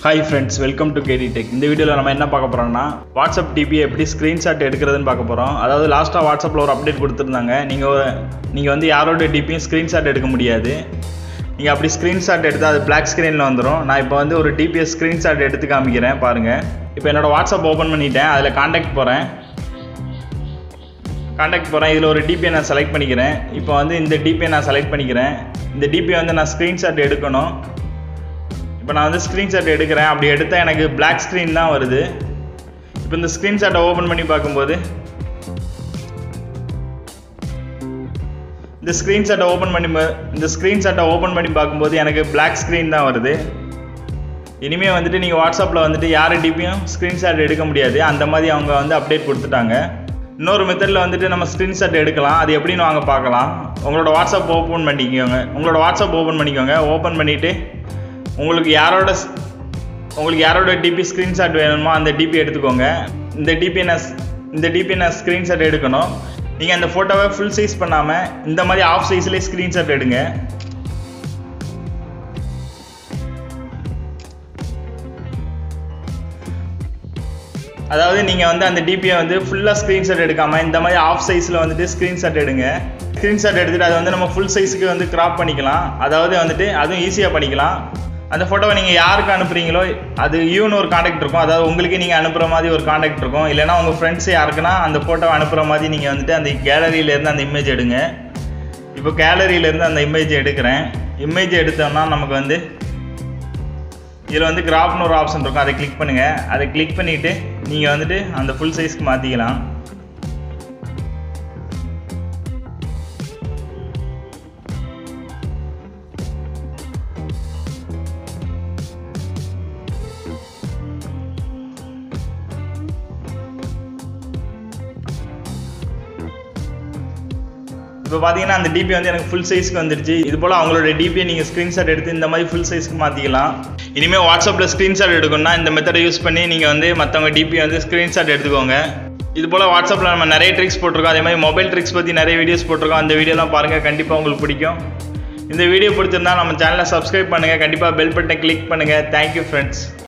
hi friends welcome to K D tech இந்த வீடியோவில் நம்ம என்ன பார்க்க போகிறோம்னா வாட்ஸ்அப் டிபி எப்படி ஸ்க்ரீன்ஷாட் எடுக்கிறதுன்னு பார்க்க போகிறோம் அதாவது லாஸ்ட்டாக வாட்ஸ்அப்பில் ஒரு அப்டேட் கொடுத்துருந்தாங்க நீங்கள் நீங்கள் வந்து யாரோட டிபியும் ஸ்க்ரீன்ஷாட் எடுக்க முடியாது நீங்கள் அப்படி ஸ்க்ரீன்ஷாட் எடுத்தால் அது பிளாக் ஸ்க்ரீனில் வந்துடும் நான் இப்போ வந்து ஒரு டிபிஎஸ் ஸ்க்ரீன்ஷாட் எடுத்து காமிக்கிறேன் பாருங்கள் இப்போ என்னோடய வாட்ஸ்அப் ஓப்பன் பண்ணிட்டேன் அதில் காண்டாக்ட் போகிறேன் காண்டாக்ட் போகிறேன் இதில் ஒரு டிபியை நான் செலக்ட் பண்ணிக்கிறேன் இப்போ வந்து இந்த டிபியை நான் செலக்ட் பண்ணிக்கிறேன் இந்த டிபியை வந்து நான் ஸ்க்ரீன்ஷாட் எடுக்கணும் இப்போ நான் வந்து ஸ்க்ரீன்ஷாட் எடுக்கிறேன் அப்படி எடுத்தால் எனக்கு பிளாக் ஸ்க்ரீன் தான் வருது இப்போ இந்த ஸ்க்ரீன்ஷாட்டை ஓப்பன் பண்ணி பார்க்கும்போது இந்த ஸ்க்ரீன்ஷாட்டை ஓப்பன் பண்ணி பா- இந்த ஸ்க்ரீன்ஷாட்டை ஓப்பன் பண்ணி பார்க்கும்போது எனக்கு பிளாக் ஸ்க்ரீன் தான் வருது இனிமேல் வந்துட்டு நீங்கள் வாட்ஸ்அப்பில் வந்துட்டு யார் டிபியும் ஸ்க்ரீன்ஷாட் எடுக்க முடியாது அந்த மாதிரி அவங்க வந்து அப்டேட் கொடுத்துட்டாங்க இன்னொரு மெத்தடில் வந்துட்டு நம்ம ஸ்க்ரீன்ஷாட் எடுக்கலாம் அது எப்படின்னு வாங்க பார்க்கலாம் உங்களோட வாட்ஸ்அப் ஓப்பன் பண்ணிக்கோங்க உங்களோட வாட்ஸ்அப் ஓப்பன் பண்ணிக்கோங்க ஓப்பன் பண்ணிவிட்டு உங்களுக்கு யாரோட ஸ்- உங்களுக்கு யாரோட டிபி ஸ்க்ரீன்ஷாட் வேணுமோ அந்த டிபி எடுத்துக்கோங்க இந்த டிபி நான் ஸ்- இந்த டிபி நான் ஸ்க்ரீன்ஷாட் எடுக்கணும் நீங்கள் அந்த ஃபோட்டோவை ஃபுல் சைஸ் பண்ணாமல் இந்த மாதிரி ஆஃப் சைஸ்லேயே ஸ்க்ரீன்ஷாட் எடுங்க அதாவது நீங்கள் வந்து அந்த டிபியை வந்து ஃபுல்லாக ஸ்க்ரீன்ஷாட் எடுக்காமல் இந்த மாதிரி ஆஃப் சைஸில் வந்துட்டு ஸ்க்ரீன்ஷாட் எடுங்க ஸ்க்ரீன்ஷாட் எடுத்துகிட்டு அதை வந்து நம்ம ஃபுல் சைஸுக்கு வந்து கிராப் பண்ணிக்கலாம் அதாவது வந்துட்டு அதுவும் ஈஸியாக பண்ணிக்கலாம் அந்த ஃபோட்டோவை நீங்கள் யாருக்கு அனுப்புறீங்களோ அது யூன்னு ஒரு காண்டாக்ட் இருக்கும் அதாவது உங்களுக்கு நீங்கள் அனுப்புகிற மாதிரி ஒரு காண்டாக்ட் இருக்கும் இல்லைனா உங்கள் ஃப்ரெண்ட்ஸ் யாருக்குன்னா அந்த ஃபோட்டோவை அனுப்புகிற மாதிரி நீங்கள் வந்துட்டு அந்த கேலரியிலேருந்து அந்த இமேஜ் எடுங்க இப்போ கேலரியிலேருந்து அந்த இமேஜ் எடுக்கிறேன் இமேஜ் எடுத்தோம்னா நமக்கு வந்து இதில் வந்து கிராஃப்னு ஒரு ஆப்ஷன் இருக்கும் அதை கிளிக் பண்ணுங்கள் அதை கிளிக் பண்ணிவிட்டு நீங்கள் வந்துட்டு அந்த ஃபுல் சைஸ்க்கு மாற்றிக்கலாம் இப்போ பார்த்தீங்கன்னா அந்த டிபி வந்து எனக்கு ஃபுல் சைஸ்க்கு வந்துருச்சு இது போல் அவங்களோட டிபியை நீங்கள் ஸ்க்ரீன்ஷாட் எடுத்து இந்த மாதிரி ஃபுல் சைஸ்க்கு மாற்றிக்கலாம் இனிமேல் வாட்ஸ்அப்பில் ஸ்க்ரீன்ஷாட் எடுக்கணும்னா இந்த மெத்தடை யூஸ் பண்ணி நீங்கள் வந்து மற்றவங்க டிபி வந்து ஸ்க்ரீன்ஷாட் எடுத்துக்கோங்க இது போல் வாட்ஸ்அப்பில் நம்ம நிறைய ட்ரிக்ஸ் போட்டிருக்கோம் அதே மாதிரி மொபைல் ட்ரிக்ஸ் பற்றி நிறைய வீடியோஸ் போட்டிருக்கோம் அந்த வீடியோலாம் பாருங்கள் கண்டிப்பாக உங்களுக்கு பிடிக்கும் இந்த வீடியோ பிடிச்சிருந்தா நம்ம சேனலை சப்ஸ்கிரைப் பண்ணுங்கள் கண்டிப்பாக பெல் பட்டனை கிளிக் பண்ணுங்கள் தேங்க்யூ ஃப்ரெண்ட்ஸ்